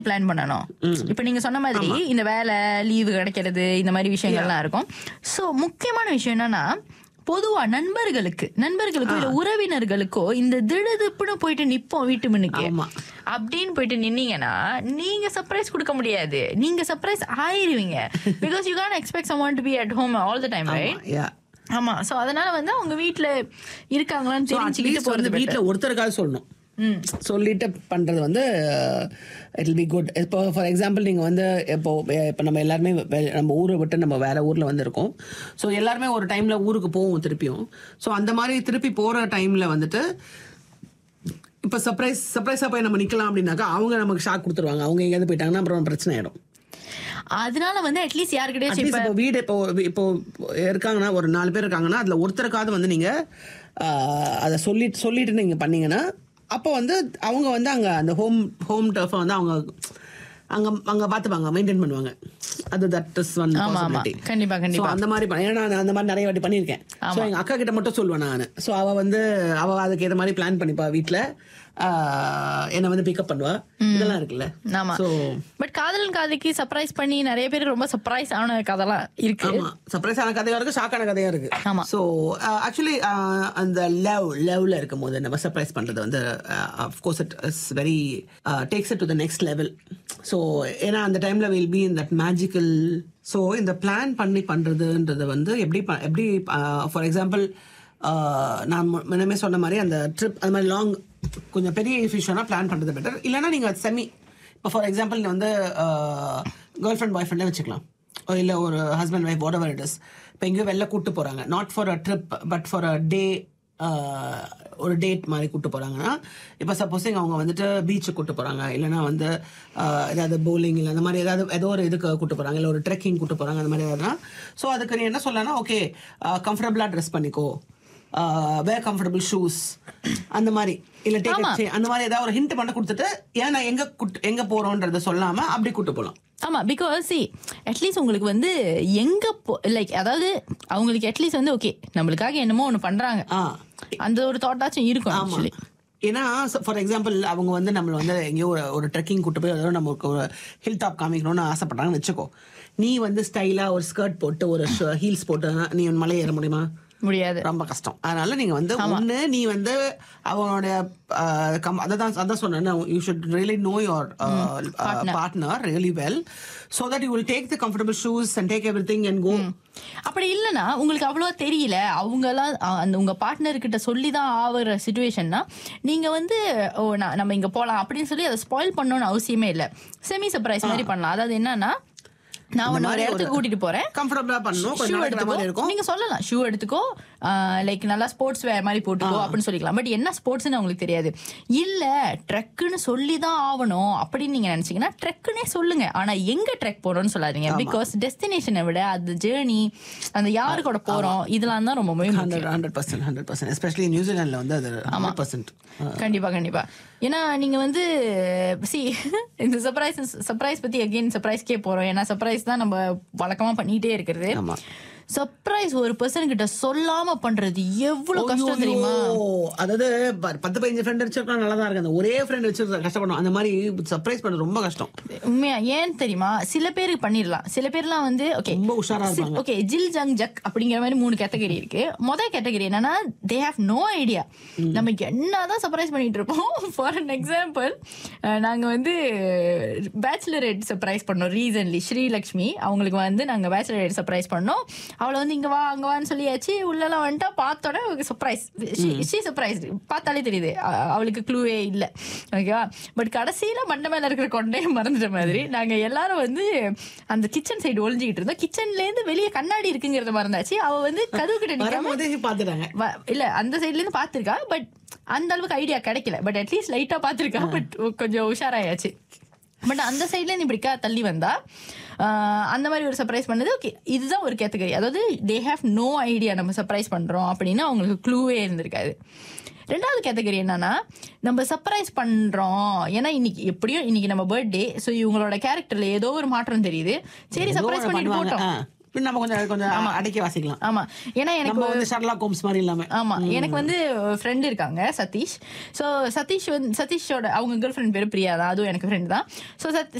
Plan பண்ணணும் இப்ப நீங்க சொன்ன மாதிரி இந்த வேலை லீவு கிடைக்கிறது இந்த மாதிரி விஷயங்கள்லாம் இருக்கும் சோ முக்கியமான விஷயம் என்னன்னா பொதுவா நண்பர்களுக்கு நண்பர்களுக்கோ இல்ல உறவினர்களுக்கோ இந்த திடுதிப்புன்னு போயிட்டு நிப்போம் வீட்டு முன்னுக்கு ஆமா. அப்படின்னு போயிட்டு நின்னீங்கன்னா நீங்க சர்ப்ரைஸ் கொடுக்க முடியாது நீங்க சர்ப்ரைஸ் ஆயிருவீங்க because you can expect some to be at home all the time right ya ஆமா சோ அதனால வந்து அவங்க வீட்ல இருக்காங்களான்னு தெரிஞ்சுக்கிட்டு அட்லீஸ்ட் போறது வந்து வீட்ல ஒருத்தருக்காவது சொல்லணும் சொல்லிட்டு பண்றது வந்து இட் வில் பி குட் இப்போ ஃபார் எக்ஸாம்பிள் நீங்க வந்து இப்போ இப்போ நம்ம எல்லாருமே வெ- நம்ம ஊரை விட்டு நம்ம வேற ஊர்ல வந்து இருக்கோம் ஸோ எல்லாருமே ஒரு டைம்ல ஊருக்கு போவோம் திருப்பியும் ஸோ அந்த மாதிரி திருப்பி போற டைம்ல வந்துட்டு இப்போ சர்ப்ரைஸ் சர்ப்ரைஸா போய் நம்ம நிக்கலாம் அப்படின்னாக்கா அவங்க நமக்கு ஷாக் கொடுத்துருவாங்க அவங்க எங்கேயாவது போயிட்டாங்கன்னா அப்புறம் பிரச்சனை ஆயிடும் அதனால வந்து அட்லீஸ்ட் யாருக்கிட்டயும் அட்லீஸ்ட் இப்போ வீடு இப்போ இப்போ இருக்காங்கன்னா ஒரு நாலு பேர் இருக்காங்கன்னா அதுல ஒருத்தருக்காவது வந்து நீங்க ஆஹ், அதை சொல்லிட்டு சொல்லிட்டு நீங்க பண்ணீங்கன்னா அப்போ வந்து அவங்க வந்து அங்க அந்த ஹோம் ஹோம் டர்ஃபை வந்து அவங்க அங்க அங்க பாத்துப்பாங்க மெயின்டைன் பண்ணுவாங்க அது தட் இஸ் ஒன் ஆமா, ஆமா. பாசிபிலிட்டி கண்டிப்பா, கண்டிப்பா. அந்த மாதிரி பண்ண- ஏன்னா நான் அந்த மாதிரி நிறைய வாட்டி பண்ணியிருக்கேன் ஸோ எங்க அக்கா கிட்ட மட்டும் சொல்லுவேன் நான் ஸோ அவ வந்து அவ அதுக்கு ஏற்ற மாதிரி பிளான் பண்ணிப்பா வீட்ல ஆஹ், என்னை வந்து பிக்கப் பண்ணுவா இதெல்லாம் இருக்குல்ல ஆமா ஸோ பட் காதலன் காதலிக்கு சர்ப்ரைஸ் பண்ணி நிறைய பேர் ரொம்ப சர்ப்ரைஸ் ஆன கதெல்லாம் இருக்கு ஆமா சர்ப்ரைஸ் ஆன கதையா இருக்கு ஷாக்கான கதையா இருக்கு ஆமா. ஸோ ஆக்சுவலி அந்த லவ் லவ்ல இருக்கும் போது நம்ம சர்ப்ரைஸ் பண்றது வந்து of course it is very takes it to the next level so ஏன்னா அந்த டைம்ல will be in that magical so இந்த பிளான் பண்ணி பண்றதுன்றது வந்து எப்படி ப- எப்படி ஃபார் எக்ஸாம்பிள் நான் மு- முன்னமே சொன்ன மாதிரி அந்த ட்ரிப் அது மாதிரி லாங் கொஞ்சம் பெரிய விஷயம்னா பிளான் பண்றது பெட்டர் இல்லைன்னா நீங்க செமி இப்போ ஃபார் எக்ஸாம்பிள் வந்து கேர்ள் ஃப்ரெண்ட் பாய் ஃப்ரெண்டே வச்சுக்கலாம் இல்லை ஒரு husband wife whatever it is இப்போ எங்கேயோ வெளில கூட்டு போகிறாங்க not for a trip but for a day ஒரு டேட் மாதிரி கூட்டு போகிறாங்கன்னா இப்போ சப்போஸிங் அவங்க வந்துட்டு பீச்சுக்கு கூட்டு போகிறாங்க இல்லைன்னா வந்து ஆஹ், ஏதாவது bowling இல்லை அந்த மாதிரி ஏதாவது ஏதோ ஒரு இதுக்கு கூட்டு போகிறாங்க இல்லை ஒரு ட்ரெக்கிங் கூட்டு போகிறாங்க அந்த மாதிரி ஏதாவது ஸோ அதுக்கு நீ என்ன சொல்லலாம் ஓகே கம்ஃபர்டபுளாக ட்ரெஸ் பண்ணிக்கோ வேர் கம்ஃபர்டபுள் ஷூஸ் அந்த மாதிரி இல்லை டேக் அந்த மாதிரி ஏதாவது ஒரு ஹிண்ட் பண்ண கொடுத்துட்டு ஏன் நான் எங்க கூட்டு- எங்க போறோன்றத சொல்லாம அப்படி கூட்டு போலாம் ஆமா பிகாஸ் சி அட்லீஸ்ட் உங்களுக்கு வந்து எங்க லைக் அதாவது அவங்களுக்கு அட்லீஸ்ட் வந்து ஓகே நம்மளுக்காக என்னமோ ஒண்ணு பண்றாங்க ஆ அந்த ஒரு தாட்டாச்சும் இருக்கும் ஆமா ஆக்சுவலி ஏன்னா ஃபார் எக்ஸாம்பிள் அவங்க வந்து நம்மள வந்து எங்கேயோ ஒரு ஒரு ட்ரெக்கிங் கூட்டு போய் அதோட நமக்கு ஒரு ஹில் டாப் காமிக்கணும்னு ஆசைப்பட்டாங்கன்னு வச்சுக்கோ நீ வந்து ஸ்டைலா ஒரு ஸ்கர்ட் போட்டு ஒரு ஹீல்ஸ் போட்டு நீ மலை ஏற முடியுமா முடியாது ரொம்ப கஷ்டம் அதனால நீங்க வந்து ஒண்ணு நீ வந்து அவனோட அதான் அதான் சொன்னேன் you should really know your partner really well so that you will take the comfortable shoes and take everything and go அப்படி இல்லனா உங்களுக்கு அவ்வளவா தெரியல அவங்க எல்லாம் அ, அந்த உங்க பார்ட்னர் கிட்ட சொல்லி தான் ஆகுற சுச்சுவேஷன்னா நீங்க வந்து ஓ நான் நம்ம இங்க போலாம் அப்படின்னு சொல்லி அதை ஸ்பாயில் பண்ணணும்னு அவசியமே இல்ல செமி சர்ப்ரைஸ் மாதிரி பண்ணலாம் அதாவது என்னன்னா நான் உன்னை ஒரு இடத்துக்கு கூட்டிட்டு போறேன் கம்ஃபர்டபுளா பண்ணணும் ஷூ கொஞ்சம் நடக்கிற மாதிரி எடுத்துக்கோ இருக்கும் நீங்க சொல்லலாம் ஷூ எடுத்துக்கோ லைக் நல்லா ஸ்போர்ட்ஸ் வேர் மாதிரி போட்டுக்கோ அப்படின்னு சொல்லிக்கலாம் பட் என்ன ஸ்போர்ட்ஸ்னு அவங்களுக்கு தெரியாது இல்ல ட்ரெக்குன்னு சொல்லி தான் ஆகணும் அப்படின்னு நீங்க நினைச்சீங்கன்னா ட்ரெக்குனே சொல்லுங்க ஆனா எங்க ட்ரெக் போறோம்னு சொல்லாதீங்க பிகாஸ் டெஸ்டினேஷனை விட அது ஜேர்னி அந்த யாரு கூட போறோம் இதெல்லாம் தான் ரொம்ப முக்கியம் hundred hundred percent hundred percent especially நியூசிலாண்டில் வந்து அது ஹண்ட்ரட் பர்சன்ட் கண்டிப்பா கண்டிப்பா ஏன்னா நீங்க வந்து சி இந்த சர்ப்ரைஸ் சர்ப்ரைஸ் பத்தி அகைன் சர்ப்ரைஸ்க்கே போறோம் ஏன்னா சர்ப்ரைஸ் தான் நம்ம வழக்கமா பண்ணிட்டே இருக்கிறது ஆமா சர்ப்ரைஸ் ஒரு பர்சன் கிட்ட சொல்லாம பண்றது எவ்வளவு கஷ்டம் தெரியுமா அதாவது ப- பத்து பதினஞ்சு ஃப்ரெண்ட் வச்சிருக்கா நல்லா தான் இருக்கு அந்த ஒரே ஃப்ரெண்ட் வச்சு கஷ்டப்படும் அந்த மாதிரி சர்ப்ரைஸ் பண்ண ரொம்ப கஷ்டம் உண்மையா ஏன் தெரியுமா சில பேருக்கு பண்ணிடலாம் சில பேர்லாம் வந்து ஓகே ரொம்ப உஷாரா இருப்பாங்க ஓகே ஜில் ஜங் ஜக் அப்படிங்கிற மாதிரி மூணு கேட்டகரி இருக்கு முதல் கேட்டகரி என்னன்னா தே ஹேவ் நோ ஐடியா நம்ம என்னதான் சர்ப்ரைஸ் பண்ணிட்டு இருப்போம் ஃபார் அன் எக்ஸாம்பிள் நாங்க வந்து பேச்சுலரேட் சர்ப்ரைஸ் பண்ணோம் ரீசன்லி ஸ்ரீலக்ஷ்மி அவங்களுக்கு வந்து நாங்க பேச்சுலரேட் சர்ப்ரைஸ் பண்ணோம் அவளை வந்து இங்க வா அங்க வான்னு சொல்லியாச்சு உள்ளலாம் வந்துட்டா பார்த்தோட சர்ப்ரைஸ் ஷீ சர்ப்ரைஸ் பார்த்தாலே தெரியுது அ- அவளுக்கு க்ளூவே இல்ல ஓகேவா பட் கடைசியில மண்டை மேல இருக்கிற கொண்டையை மறந்துட்ட மாதிரி நாங்க எல்லாரும் வந்து அந்த கிச்சன் சைடு ஒளிஞ்சுக்கிட்டு இருந்தோம் கிச்சன்ல இருந்து வெளியே கண்ணாடி இருக்குங்கிறத மறந்தாச்சு அவ வந்து கதவு கிட்ட நிக்காம வரும்போதே பார்த்துட்டாங்க வ- இல்ல அந்த சைடுல இருந்து பாத்திருக்கா பட் அந்த அளவுக்கு ஐடியா கிடைக்கல பட் அட்லீஸ்ட் லைட்டா பாத்திருக்கா பட் கொஞ்சம் உஷாராயாச்சு பட் அந்த சைட்ல இருந்து இப்படி கா- தள்ளி வந்தா ஆஹ், அந்த மாதிரி ஒரு சர்ப்ரைஸ் பண்ணது ஓகே இதுதான் ஒரு கேட்டகரி அதாவது தே ஹேவ் நோ ஐடியா நம்ம சர்ப்ரைஸ் பண்றோம் அப்படின்னு அவங்களுக்கு க்ளூவே இருந்திருக்காது ரெண்டாவது கேட்டகரி என்னன்னா நம்ம சர்ப்ரைஸ் பண்றோம் ஏன்னா இன்னைக்கு எப்படியும் இன்னைக்கு நம்ம பர்த்டே ஸோ இவங்களோட கேரக்டர்ல ஏதோ ஒரு மாற்றம் தெரியுது சரி ஏதோ சர்ப்ரைஸ் ஒண்ணு பண்ணிட்டு பண்ணுவாங்க. போட்டோம் இப்படி நம்ம கொஞ்சம் கொஞ்சம் அடக்கி வாசிக்கலாம் ஆமா ஏன்னா எனக்கு நம்ம வந்து ஷர்லாக் ஹோம்ஸ் மாதிரி இல்லாம ஆமா எனக்கு வந்து ஃப்ரெண்ட் இருக்காங்க சதீஷ் ஸோ சதீஷ் வந்து சதீஷோட அவங்க கேர்ள் ஃப்ரெண்ட் பேரு பிரியா தான் அதுவும் எனக்கு ஃப்ரெண்ட் தான் ஸோ